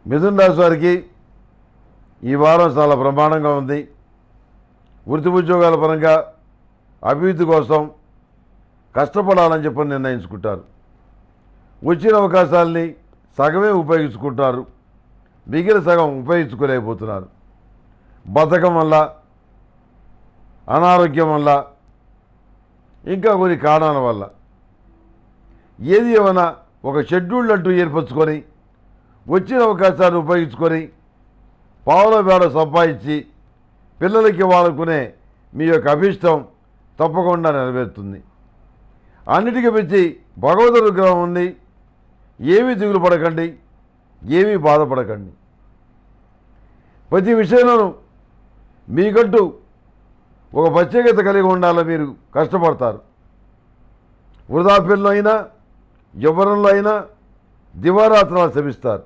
మిథున్ రాశి వారికి ఈ వారం చాలా బ్రహ్మాండంగా ఉంది వృత్తి ఉద్యోగాల పరంగా అభివృద్ధి కోసం కష్టపడాలని చెప్పని నిర్ణయించుకుంటారు వచ్చిన అవకాశాలని సగమే ఉపయోగించుకుంటారు మిగిలిన సగం ఉపయోగించుకోలేకపోతున్నారు బద్ధకం వల్ల అనారోగ్యం వల్ల ఇంకా కొన్ని కారణాల వల్ల ఏది ఏమైనా ఒక షెడ్యూల్ అంటూ ఏర్పరచుకొని వచ్చిన అవకాశాన్ని ఉపయోగించుకొని పావుల వేడ సంపాదించి పిల్లలకి ఇవ్వాలనుకునే మీ యొక్క అభిష్టం తప్పకుండా నెరవేరుతుంది అన్నిటికీ మించి భగవద్ అనుగ్రహం ఉంది ఏమీ దిగులు పడకండి ఏమీ బాధపడకండి ప్రతి విషయంలోనూ మీకంటూ ఒక ప్రత్యేకత కలిగి ఉండాలని మీరు కష్టపడతారు వృధాప్యంలో అయినా యవ్వనంలో అయినా దివారాత్రాలు శ్రమిస్తారు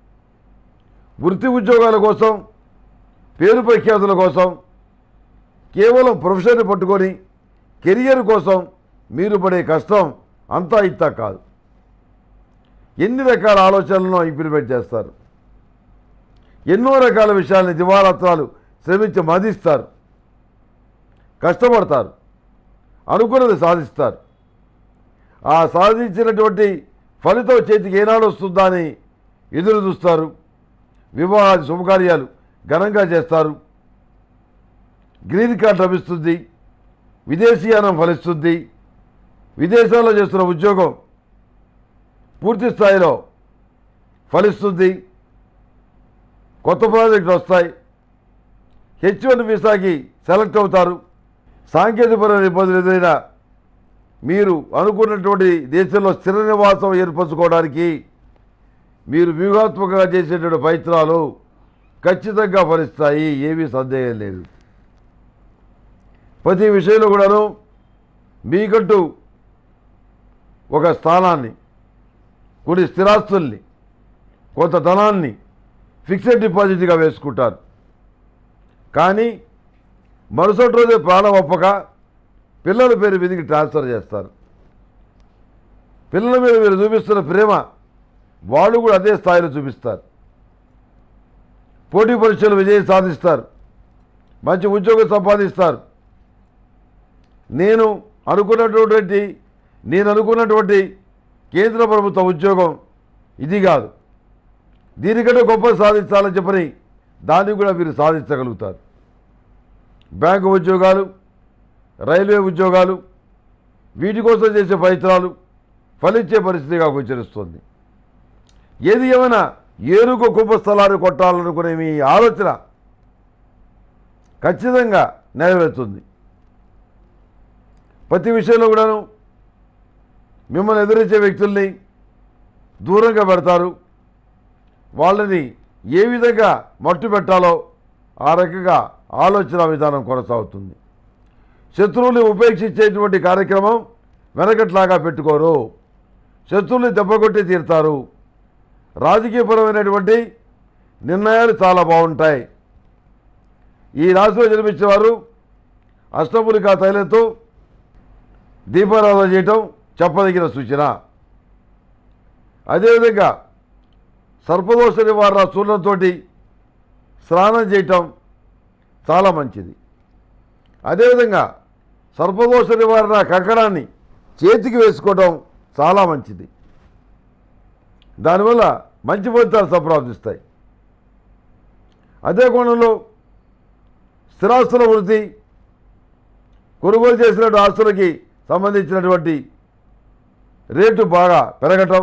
వృత్తి ఉద్యోగాల కోసం పేరు ప్రఖ్యాతుల కోసం కేవలం ప్రొఫెషన్ పట్టుకొని కెరియర్ కోసం మీరు పడే కష్టం అంతా ఇంతా కాదు ఎన్ని రకాల ఆలోచనలను ఇంప్లిమెంట్ చేస్తారు ఎన్నో రకాల విషయాల్ని దివారాత్రాలు శ్రమించి మదిస్తారు కష్టపడతారు అనుకున్నది సాధిస్తారు ఆ సాధించినటువంటి ఫలితం చేతికి ఏనాడు వస్తుందా అని ఎదురు చూస్తారు వివాహాది శుభకార్యాలు ఘనంగా చేస్తారు గ్రీన్ కార్డ్ లభిస్తుంది విదేశీయానం ఫలిస్తుంది విదేశాల్లో చేస్తున్న ఉద్యోగం పూర్తి స్థాయిలో ఫలిస్తుంది కొత్త ప్రాజెక్టులు వస్తాయి హెచ్ వన్ వీసాకి సెలెక్ట్ అవుతారు సాంకేతికపరమైన ఇబ్బందులు ఎదురైనా మీరు అనుకున్నటువంటి దేశంలో స్థిర నివాసం ఏర్పరచుకోవడానికి మీరు వ్యూహాత్మకంగా చేసేటువంటి ప్రయత్నాలు ఖచ్చితంగా ఫలిస్తాయి ఏమీ సందేహం లేదు ప్రతి విషయంలో కూడాను మీకంటూ ఒక స్థానాన్ని కొన్ని స్థిరాస్తుల్ని కొంత ధనాన్ని ఫిక్స్డ్ డిపాజిట్గా వేసుకుంటారు కానీ మరుసటి రోజే ప్రాణం ఒప్పక పిల్లల పేరు మీదకి ట్రాన్స్ఫర్ చేస్తారు పిల్లల మీద మీరు చూపిస్తున్న ప్రేమ వాళ్ళు కూడా అదే స్థాయిలో చూపిస్తారు పోటీ పరీక్షలు విజయం సాధిస్తారు మంచి ఉద్యోగం సంపాదిస్తారు నేను అనుకున్నటువంటి నేను అనుకున్నటువంటి కేంద్ర ప్రభుత్వ ఉద్యోగం ఇది కాదు దీనికంటే గొప్ప సాధించాలని చెప్పని దాన్ని కూడా మీరు సాధించగలుగుతారు బ్యాంకు ఉద్యోగాలు రైల్వే ఉద్యోగాలు వీటి కోసం చేసే ప్రయత్నాలు ఫలించే పరిస్థితిగా గోచరిస్తుంది ఏది ఏమైనా ఏనుగు కుంభస్థలాన్ని కొట్టాలనుకునే మీ ఆలోచన ఖచ్చితంగా నెరవేరుతుంది ప్రతి విషయంలో కూడాను మిమ్మల్ని ఎదిరించే వ్యక్తుల్ని దూరంగా పెడతారు వాళ్ళని ఏ విధంగా మట్టు పెట్టాలో ఆ రకంగా ఆలోచన విధానం కొనసాగుతుంది శత్రువుని ఉపేక్షించేటువంటి కార్యక్రమం వెనకట్లాగా పెట్టుకోరు శత్రువుని దెబ్బకొట్టి తీరుతారు రాజకీయపరమైనటువంటి నిర్ణయాలు చాలా బాగుంటాయి ఈ రాశిలో జన్మించిన వారు అష్టములికా తైలంతో దీపారాధన చేయటం చెప్పదగిన సూచన అదేవిధంగా సర్పదోష నివారణ చూర్ణంతో స్నానం చేయటం చాలా మంచిది అదేవిధంగా సర్పదోష నివారణ కంకణాన్ని చేతికి వేసుకోవడం చాలా మంచిది దానివల్ల మంచి ఫలితాలు సంప్రాప్తిస్తాయి అదే కోణంలో స్థిరాస్తుల వృద్ధి కొనుగోలు చేసినటువంటి ఆస్తులకి సంబంధించినటువంటి రేటు బాగా పెరగటం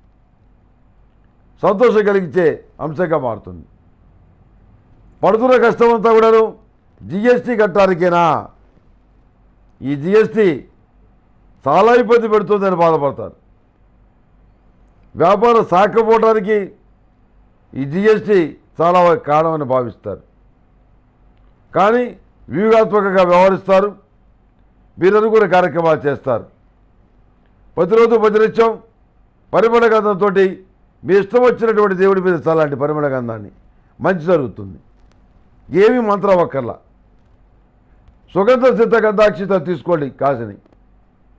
సంతోషం కలిగించే అంశంగా మారుతుంది పడుతున్న కష్టమంతా కూడాను జిఎస్టీ కట్టడానికేనా ఈ జిఎస్టీ చాలా ఇబ్బంది పెడుతుందని బాధపడతారు వ్యాపారం సాకపోవడానికి ఈ జిఎస్టీ చాలా కారణమని భావిస్తారు కానీ వ్యూహాత్మకంగా వ్యవహరిస్తారు మీరు అనుకున్న కార్యక్రమాలు చేస్తారు ప్రతిరోజు ప్రతినిత్యం పరిమళ గంధంతో మీ ఇష్టం వచ్చినటువంటి దేవుడి మీద చల్లండి పరిమళ గంధాన్ని మంచి జరుగుతుంది ఏమి మంత్రం అక్కర్లా సుగంధ సిద్ధ గంధాక్షిత తీసుకోండి కాసిని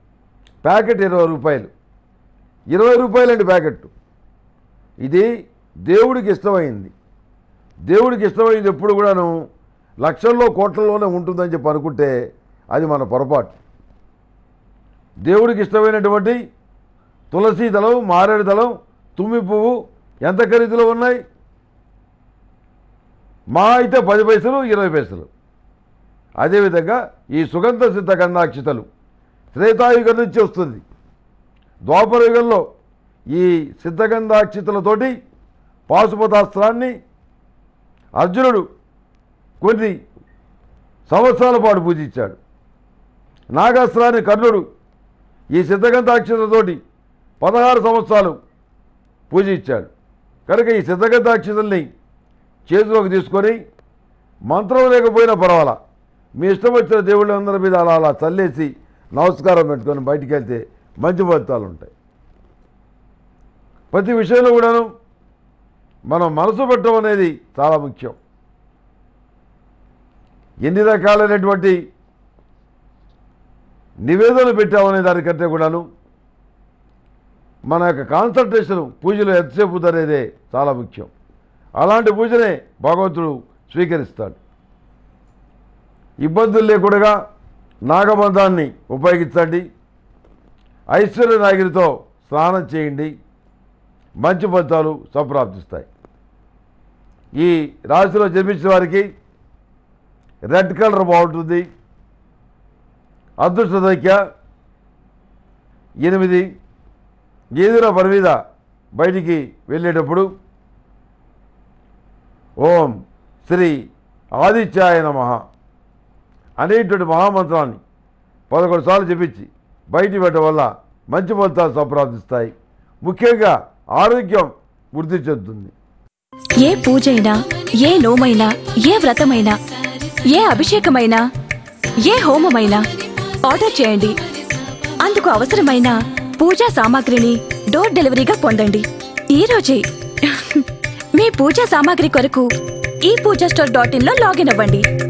ప్యాకెట్ ఇరవై రూపాయలు ఇరవై రూపాయలండి ప్యాకెట్ ఇది దేవుడికి ఇష్టమైంది దేవుడికి ఇష్టమైంది ఎప్పుడు కూడాను లక్షల్లో కోట్లలోనే ఉంటుందని చెప్పి అనుకుంటే అది మన పొరపాటు దేవుడికి ఇష్టమైనటువంటి తులసి దళం మారేడు దళం తుమ్మి పువ్వు ఎంత ఖరీదులో ఉన్నాయి మా అయితే పది పైసలు ఇరవై పైసలు అదేవిధంగా ఈ సుగంధ సిద్ధ గంధాక్షితలు త్రేతాయుగం నుంచి వస్తుంది ద్వాపర యుగంలో ఈ సిద్ధగంధాక్షితలతోటి పాశుపతాస్త్రాన్ని అర్జునుడు కొన్ని సంవత్సరాల పాటు పూజించాడు నాగాస్త్రాన్ని కర్ణుడు ఈ సిద్ధగంధాక్షతతోటి పదహారు సంవత్సరాలు పూజించాడు కనుక ఈ సిద్ధగంధాక్షతల్ని చేతిలోకి తీసుకొని మంత్రం లేకపోయినా పర్వాలా మీ ఇష్టం వచ్చిన దేవుళ్ళందరి మీద అలా అలా చల్లేసి నమస్కారం పెట్టుకొని బయటికి వెళ్తే మంచి ఫలితాలు ఉంటాయి ప్రతి విషయంలో కూడాను మనం మనసు పెట్టడం అనేది చాలా ముఖ్యం ఎన్ని రకాలైనటువంటి నివేదనలు పెట్టామనే దానికంటే కూడాను మన యొక్క కాన్సన్ట్రేషన్ పూజలో ఎంతసేపు ఉందనేదే చాలా ముఖ్యం అలాంటి పూజనే భగవంతుడు స్వీకరిస్తాడు ఇబ్బందులు లేకుండా నాగబంధాన్ని ఉపయోగించండి ఐశ్వర్య నాగిరితో స్నానం చేయండి మంచి ఫలితాలు సంప్రాప్తిస్తాయి ఈ రాశిలో జన్మించిన వారికి రెడ్ కలర్ బాగుంటుంది అదృష్ట సంఖ్య ఎనిమిది ఏదైనా పని మీద బయటికి వెళ్ళేటప్పుడు ఓం శ్రీ ఆదిత్యాయ నమ అనేటువంటి మహామంత్రాన్ని పదకొండు సార్లు చెప్పించి బయటికి పెట్టడం వల్ల మంచి ఫలితాలు సంప్రాప్తిస్తాయి ముఖ్యంగా ఆరోగ్యం వృద్ధి చెందుతుంది ఏ పూజైనా ఏ నోమైనా ఏ వ్రతమైనా ఏ అభిషేకమైనా ఏ హోమమైనా ఆర్డర్ చేయండి అందుకు అవసరమైన పూజా సామాగ్రిని డోర్ డెలివరీగా పొందండి ఈ రోజే మీ పూజా సామాగ్రి కొరకు ఈ పూజా స్టోర్ డాట్ ఇన్ లో లాగిన్ అవ్వండి